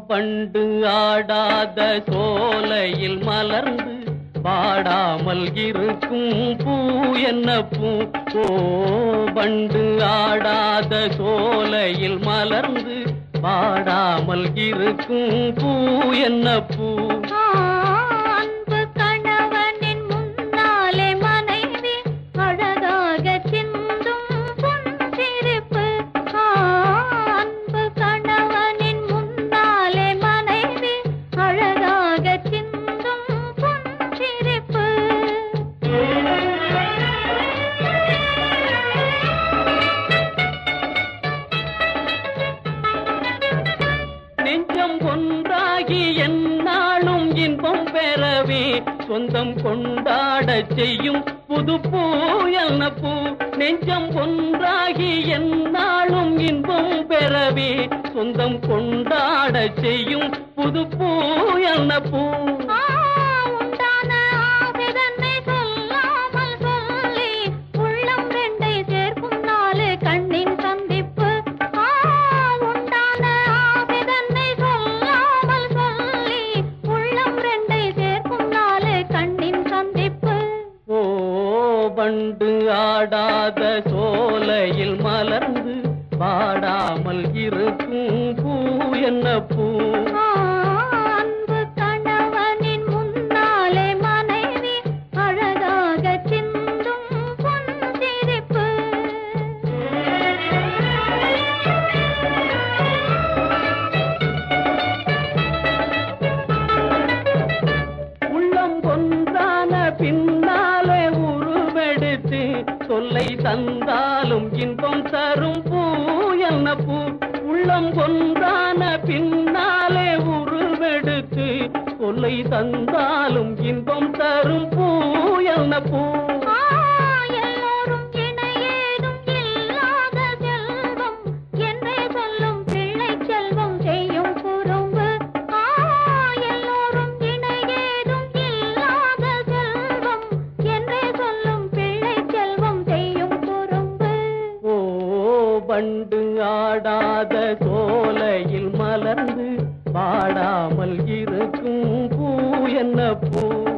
பண்டு ஆடாத சோலையில் மலர்ந்து பாடாமல் இருக்கும் பூ என்ன பூ ஓ பண்டு ஆடாத சோலையில் மலர்ந்து பாடாமல் இருக்கும் பூ என்ன பூ ஆ, அன்பு கணவனின் முன்னாலே மனைவி அழகாக சிந்தும் புன்சிரிப்பு ஆ, அன்பு கணவனின் முன்னாலே மனைவி அழகாக சிந்தும் புன்சிரிப்பு நெஞ்சம் ஒன்றாகி எந்நாளும் இன்பம் பெறவே சொந்தம் கொண்டாடச் செய்யும் புது பூ என்ன பூ நெஞ்சம் ஒன்றாகி எந்நாளும் இன்பம் பெறவே சொந்தம் கொண்டாடச் செய்யும் புது பூ என்ன பூ ஆ, உண்டான ஆசைதன்னை சொல்லாமல் சொல்லி உள்ளம் ரெண்டை சேர்க்கும் நாலு கண்ணின் சந்திப்பு ஆ, உண்டான ஆசைதன்னை சொல்லாமல் சொல்லி உள்ளம் ரெண்டை சேர்க்கும் நாலு கண்ணின் சந்திப்பு ஓ பண்டு ஆடாத சோலையில் மலர்ந்து பாடாமல் இருக்கும் பூ என்ன பூ ஆ, அன்பு கணவனின் முன்னாலே மனைவி அழகாக சிந்தும் புன்சிரிப்பு உள்ளம் கொன்றான பின்னாலே உருவெடுத்து சொல்லை தந்தாலும் இன்பம் தரும் பூ என்ன பூ உள்ளம் கொன்றான பின்னாலே உருவெடுத்து சொல்லை தந்தாலும் இன்பம் தரும் பூ என்ன பூ ஆ, எல்லோரும் இணையேதும் இல்லாத செல்வம் என்றே சொல்லும் பிள்ளை செல்வம் செய்யும் குறும்பு ஆ, எல்லோரும் இணையேதும் இல்லாத செல்வம் என்றே சொல்லும் பிள்ளை செல்வம் செய்யும் குறும்பு ஓ பண்டு ஆடாத சோலையில் மலர்ந்து பாடாமல் இருக்கும் பூ என்ன பூ